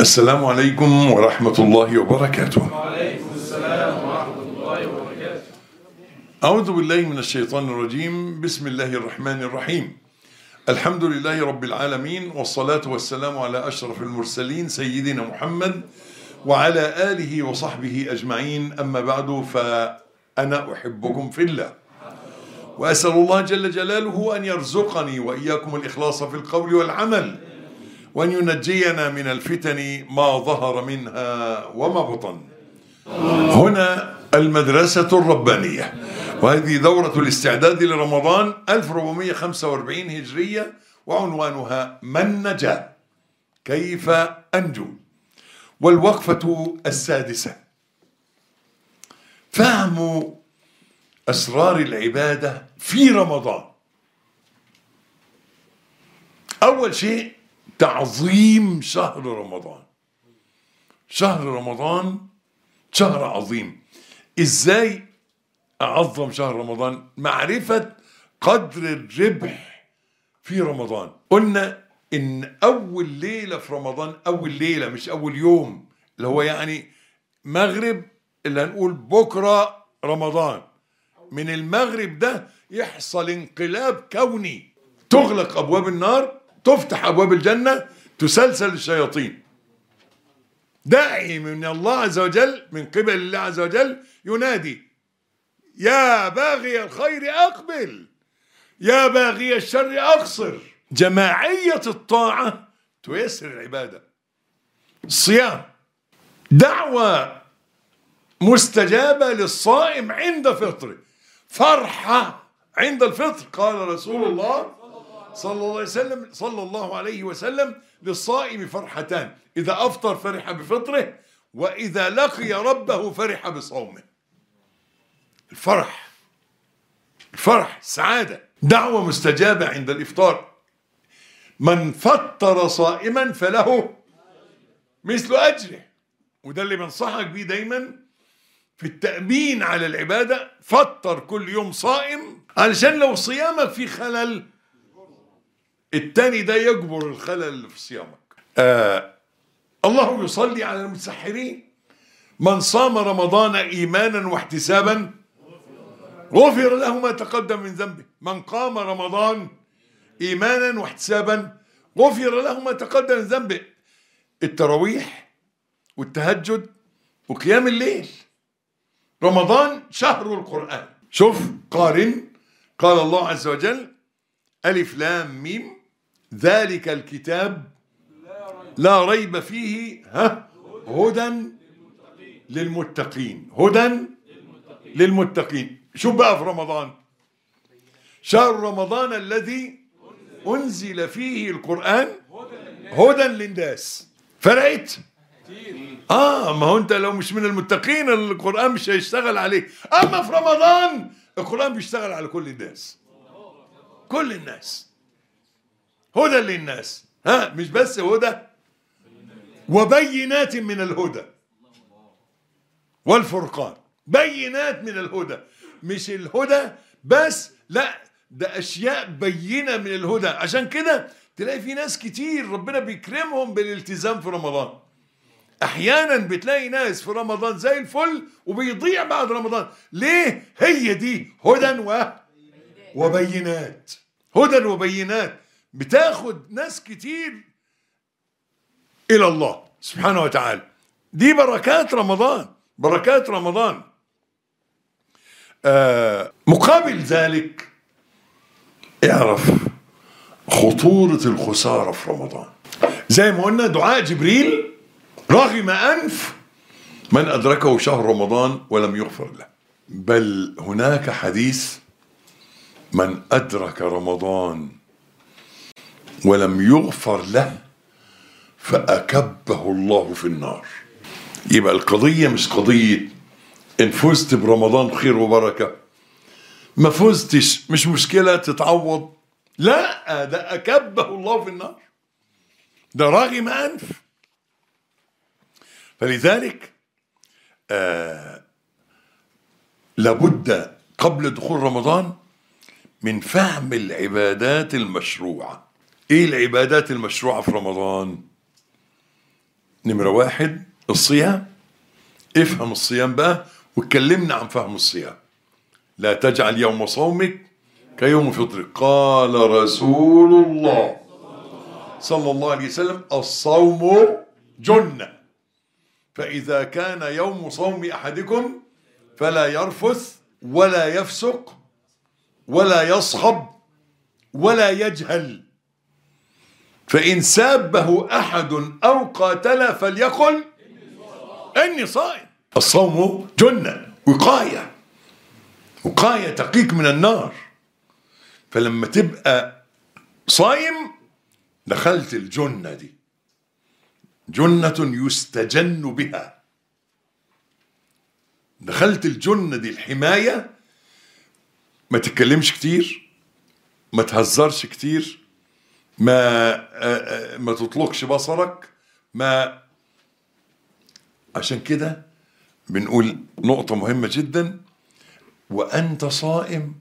السلام عليكم ورحمة الله وبركاته وعليكم السلام ورحمة الله وبركاته أعوذ بالله من الشيطان الرجيم بسم الله الرحمن الرحيم الحمد لله رب العالمين والصلاة والسلام على أشرف المرسلين سيدنا محمد وعلى آله وصحبه أجمعين أما بعد فأنا أحبكم في الله وأسأل الله جل جلاله أن يرزقني وإياكم الإخلاص في القول والعمل وأن ينجينا من الفتن ما ظهر منها وما بطن هنا المدرسة الربانية وهذه دورة الاستعداد لرمضان 1445 هجرية وعنوانها من نجا كيف أنجو والوقفة السادسة فهم أسرار العبادة في رمضان أول شيء تعظيم شهر رمضان شهر رمضان شهر عظيم ازاي اعظم شهر رمضان معرفة قدر الربح في رمضان قلنا ان اول ليلة في رمضان اول ليلة مش اول يوم اللي هو يعني مغرب اللي هنقول بكرة رمضان من المغرب ده يحصل انقلاب كوني تغلق ابواب النار تفتح ابواب الجنة تسلسل الشياطين داعي من الله عز وجل من قبل الله عز وجل ينادي يا باغي الخير أقبل يا باغي الشر أقصر جماعية الطاعة تيسر العبادة الصيام دعوة مستجابة للصائم عند فطره فرحة عند الفطر قال رسول الله صلى الله عليه وسلم صلى الله عليه وسلم للصائم فرحتان إذا أفطر فرح بفطره وإذا لقي ربه فرح بصومه الفرح الفرح السعادة دعوة مستجابة عند الإفطار من فطر صائما فله مثل أجره وده اللي بنصحك بيه دايما في التأمين على العبادة فطر كل يوم صائم علشان لو صيامك في خلل التاني ده يجبر الخلل اللي في صيامك آه الله يصلي على المتسحرين من صام رمضان ايمانا واحتسابا غفر له ما تقدم من ذنبه من قام رمضان ايمانا واحتسابا غفر له ما تقدم من ذنبه التراويح والتهجد وقيام الليل رمضان شهر القرآن شوف قارن قال الله عز وجل ألف لام ميم ذلك الكتاب لا ريب فيه ها هدى للمتقين هدى للمتقين شوف بقى في رمضان شهر رمضان الذي أنزل فيه القرآن هدى للناس فرقت اه ما هو انت لو مش من المتقين القرآن مش هيشتغل عليك اما في رمضان القرآن بيشتغل على كل الناس كل الناس هدى للناس ها مش بس هدى وبينات من الهدى والفرقان بينات من الهدى مش الهدى بس لا ده اشياء بينه من الهدى عشان كده تلاقي في ناس كتير ربنا بيكرمهم بالالتزام في رمضان احيانا بتلاقي ناس في رمضان زي الفل وبيضيع بعد رمضان ليه هي دي هدى و وبينات هدى وبينات بتاخد ناس كتير الى الله سبحانه وتعالى دي بركات رمضان بركات رمضان آه مقابل ذلك اعرف خطورة الخسارة في رمضان زي ما قلنا دعاء جبريل رغم أنف من أدركه شهر رمضان ولم يغفر له بل هناك حديث من أدرك رمضان ولم يغفر له فأكبه الله في النار يبقى القضية مش قضية إن فزت برمضان خير وبركة ما فزتش مش مشكلة تتعوض لا ده أكبه الله في النار ده راغم أنف فلذلك آه لابد قبل دخول رمضان من فهم العبادات المشروعة ايه العبادات المشروعة في رمضان نمرة واحد الصيام افهم الصيام بقى واتكلمنا عن فهم الصيام لا تجعل يوم صومك كيوم فطرك قال رسول الله صلى الله عليه وسلم الصوم جنة فإذا كان يوم صوم أحدكم فلا يرفث ولا يفسق ولا يصخب ولا يجهل فإن سابه أحد أو قاتل فليقل إني صائم الصوم جنة وقاية وقاية تقيك من النار فلما تبقى صايم دخلت الجنة دي جنة يستجن بها دخلت الجنة دي الحماية ما تتكلمش كتير ما تهزرش كتير ما آه، آه، ما تطلقش بصرك ما عشان كده بنقول نقطة مهمة جدا وأنت صائم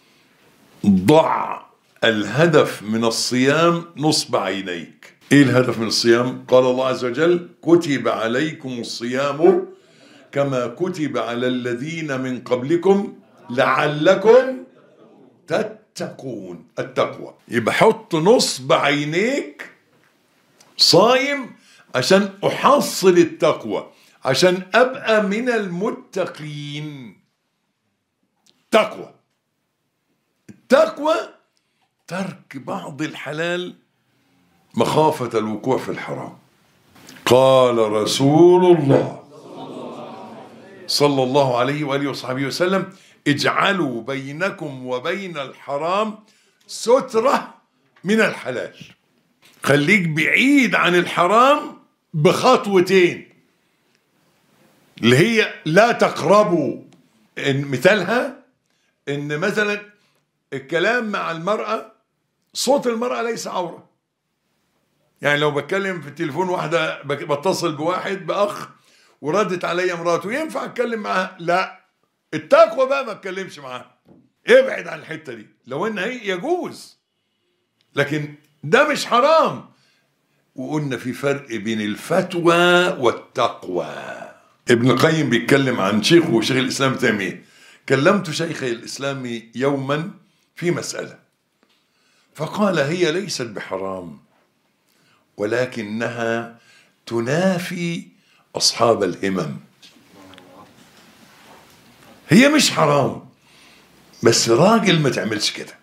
ضع الهدف من الصيام نصب عينيك ايه الهدف من الصيام قال الله عز وجل كتب عليكم الصيام كما كتب على الذين من قبلكم لعلكم تتقون التقوى يبقى حط نصب عينيك صايم عشان احصل التقوى عشان ابقى من المتقين تقوى التقوى ترك بعض الحلال مخافة الوقوع في الحرام قال رسول الله صلى الله عليه وآله وصحبه وسلم اجعلوا بينكم وبين الحرام سترة من الحلال خليك بعيد عن الحرام بخطوتين اللي هي لا تقربوا إن مثالها ان مثلا الكلام مع المرأة صوت المرأة ليس عورة يعني لو بتكلم في التليفون واحدة بك- بتصل بواحد بأخ وردت عليا مراته ينفع اتكلم معاها لا التقوى بقى ما اتكلمش معاها ابعد عن الحتة دي لو ان هي يجوز لكن ده مش حرام وقلنا في فرق بين الفتوى والتقوى ابن القيم بيتكلم عن شيخه شيخ الاسلام ابن تيميه كلمت شيخي الاسلام يوما في مساله فقال هي ليست بحرام ولكنها تنافي اصحاب الهمم هي مش حرام بس راجل ما تعملش كده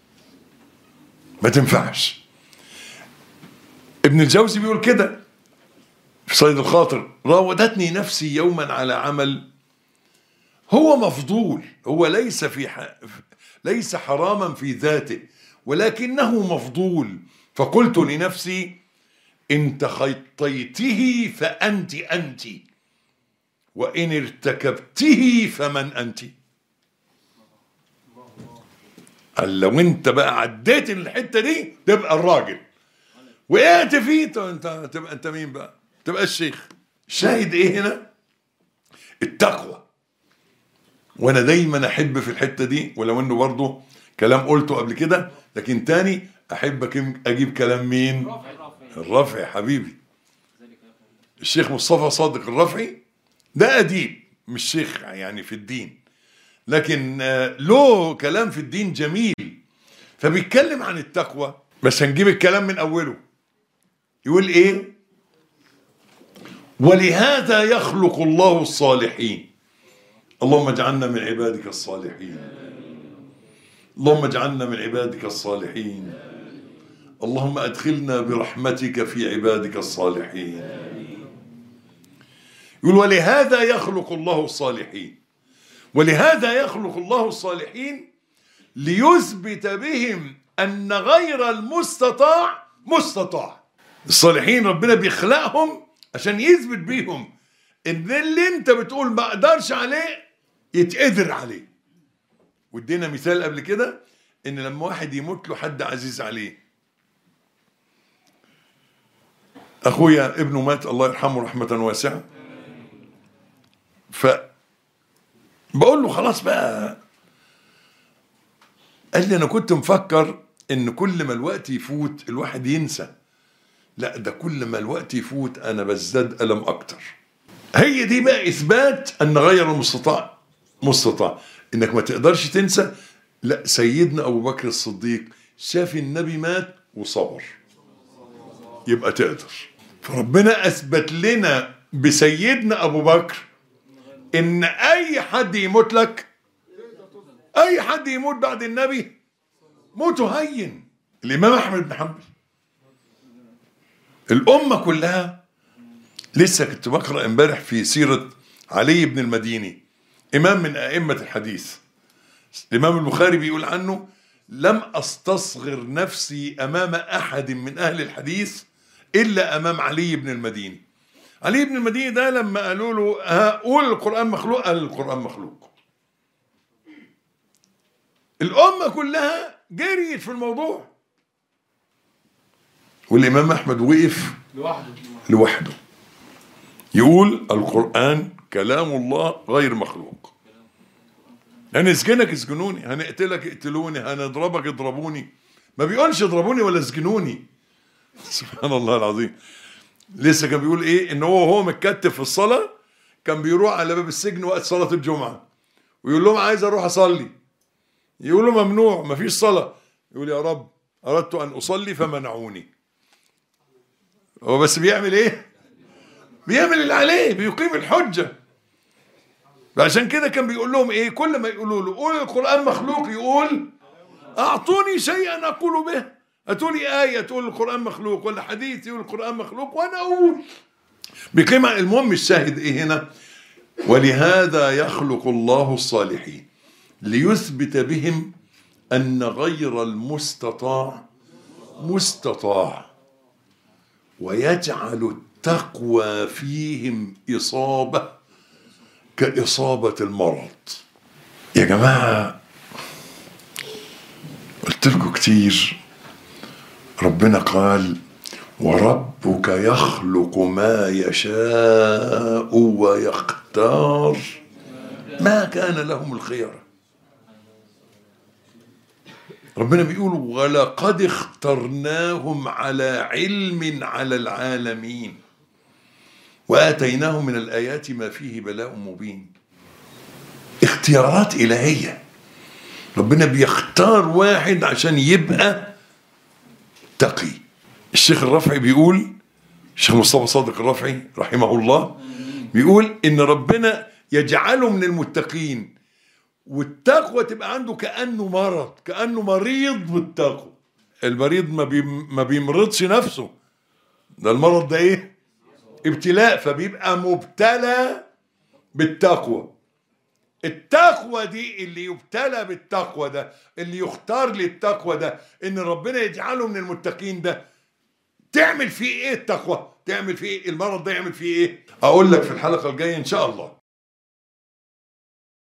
ما تنفعش ابن الجوزي بيقول كده في صيد الخاطر راودتني نفسي يوما على عمل هو مفضول هو ليس في ح... ليس حراما في ذاته ولكنه مفضول فقلت لنفسي إن تخطيته فأنت أنت وإن ارتكبته فمن أنت قال لو أنت بقى عديت الحتة دي تبقى الراجل وقعت فيه طب أنت تبقى أنت مين بقى تبقى الشيخ شاهد إيه هنا التقوى وانا دايما احب في الحته دي ولو انه برضه كلام قلته قبل كده لكن تاني احب أكيم- اجيب كلام مين الرافعي حبيبي الشيخ مصطفى صادق الرافعي ده اديب مش شيخ يعني في الدين لكن آه، له كلام في الدين جميل فبيتكلم عن التقوى بس هنجيب الكلام من اوله يقول ايه ولهذا يخلق الله الصالحين اللهم اجعلنا من عبادك الصالحين اللهم اجعلنا من عبادك الصالحين اللهم ادخلنا برحمتك في عبادك الصالحين يقول ولهذا يخلق الله الصالحين ولهذا يخلق الله الصالحين ليثبت بهم ان غير المستطاع مستطاع الصالحين ربنا بيخلقهم عشان يثبت بيهم ان اللي انت بتقول ما اقدرش عليه يتقدر عليه وادينا مثال قبل كده ان لما واحد يموت له حد عزيز عليه اخويا ابنه مات الله يرحمه رحمه واسعه ف بقول له خلاص بقى قال لي انا كنت مفكر ان كل ما الوقت يفوت الواحد ينسى لا ده كل ما الوقت يفوت انا بزداد الم اكتر هي دي بقى اثبات ان غير المستطاع مستطاع انك ما تقدرش تنسى لا سيدنا ابو بكر الصديق شاف النبي مات وصبر يبقى تقدر فربنا اثبت لنا بسيدنا ابو بكر ان اي حد يموت لك اي حد يموت بعد النبي موته هين الامام احمد بن حنبل الامه كلها لسه كنت بقرا امبارح في سيره علي بن المديني امام من ائمه الحديث الامام البخاري بيقول عنه لم استصغر نفسي امام احد من اهل الحديث الا امام علي بن المديني علي بن المديني ده لما قالوا له ها قول القران مخلوق قال القران مخلوق الامه كلها جريت في الموضوع والامام احمد وقف لوحده لوحده يقول القرآن كلام الله غير مخلوق هنسجنك اسجنوني هنقتلك اقتلوني هنضربك اضربوني ما بيقولش اضربوني ولا اسجنوني سبحان الله العظيم لسه كان بيقول ايه ان هو وهو متكتف في الصلاة كان بيروح على باب السجن وقت صلاة الجمعة ويقول لهم عايز اروح اصلي يقولوا ممنوع مفيش صلاة يقول يا رب اردت ان اصلي فمنعوني هو بس بيعمل ايه بيعمل اللي عليه بيقيم الحجة عشان كده كان بيقول لهم ايه كل ما يقولوا له قول القرآن مخلوق يقول اعطوني شيئا اقول به اتوني آية تقول القرآن مخلوق ولا حديث يقول القرآن مخلوق وانا اقول بيقيم المهم الشاهد ايه هنا ولهذا يخلق الله الصالحين ليثبت بهم ان غير المستطاع مستطاع ويجعل التقوى فيهم إصابة كإصابة المرض يا جماعة قلت لكم كتير ربنا قال وربك يخلق ما يشاء ويختار ما كان لهم الخيره ربنا بيقول ولقد اخترناهم على علم على العالمين واتيناهم من الايات ما فيه بلاء مبين اختيارات الهيه ربنا بيختار واحد عشان يبقى تقي الشيخ الرفعي بيقول الشيخ مصطفى صادق الرفعي رحمه الله بيقول ان ربنا يجعله من المتقين والتقوى تبقى عنده كانه مرض كانه مريض بالتقوى المريض ما بيم ما بيمرضش نفسه ده المرض ده ايه ابتلاء فبيبقى مبتلى بالتقوى التقوى دي اللي يبتلى بالتقوى ده اللي يختار للتقوى ده ان ربنا يجعله من المتقين ده تعمل فيه ايه التقوى تعمل فيه ايه المرض ده يعمل فيه ايه اقول لك في الحلقه الجايه ان شاء الله